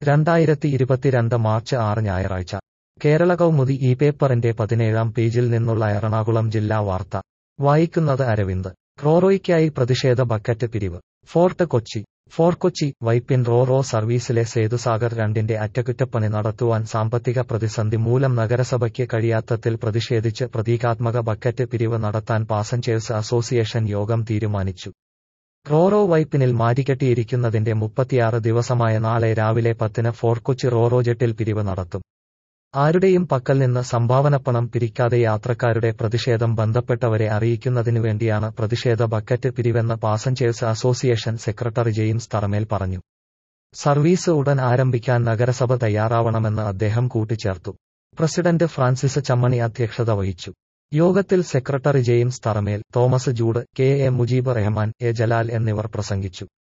രണ്ടായിരത്തി ഇരുപത്തിരണ്ട് മാർച്ച് ആറ് ഞായറാഴ്ച കേരള കൗമുദി ഈ പേപ്പറിന്റെ പതിനേഴാം പേജിൽ നിന്നുള്ള എറണാകുളം ജില്ലാ വാർത്ത വായിക്കുന്നത് അരവിന്ദ് റോറോയ്ക്കായി പ്രതിഷേധ ബക്കറ്റ് പിരിവ് Fort Kochi Fort Kochi Vypin roro സർവീസിലെ സേതുസാഗർ രണ്ടിന്റെ അറ്റകുറ്റപ്പണി നടത്തുവാൻ സാമ്പത്തിക പ്രതിസന്ധി മൂലം നഗരസഭയ്ക്ക് കഴിയാത്തത്തിൽ പ്രതിഷേധിച്ച് പ്രതീകാത്മക ബക്കറ്റ് പിരിവ് നടത്താൻ പാസഞ്ചേഴ്സ് അസോസിയേഷൻ യോഗം തീരുമാനിച്ചു റോറോ വൈപ്പിനിൽ മാറ്റിക്കെട്ടിയിരിക്കുന്നതിന്റെ മുപ്പത്തിയാറ് ദിവസമായ നാളെ രാവിലെ പത്തിന് ഫോർട്ട് കൊച്ചി റോറോ ജെട്ടിൽ പിരിവ് നടത്തും ആരുടെയും പക്കൽ നിന്ന് സംഭാവനപ്പണം പിരിക്കാതെ യാത്രക്കാരുടെ പ്രതിഷേധം ബന്ധപ്പെട്ടവരെ അറിയിക്കുന്നതിനു വേണ്ടിയാണ് പ്രതിഷേധ ബക്കറ്റ് പിരിവെന്ന് passengers association secretary James Tharamel പറഞ്ഞു സർവീസ് ഉടൻ ആരംഭിക്കാൻ നഗരസഭ തയ്യാറാവണമെന്ന് അദ്ദേഹം കൂട്ടിച്ചേർത്തു പ്രസിഡന്റ് ഫ്രാൻസിസ് ചമ്മണി അധ്യക്ഷത വഹിച്ചു യോഗത്തിൽ secretary James Tharamel Thomas Jude K A Mujeeb Rahman A Jalal എന്നിവർ പ്രസംഗിച്ചു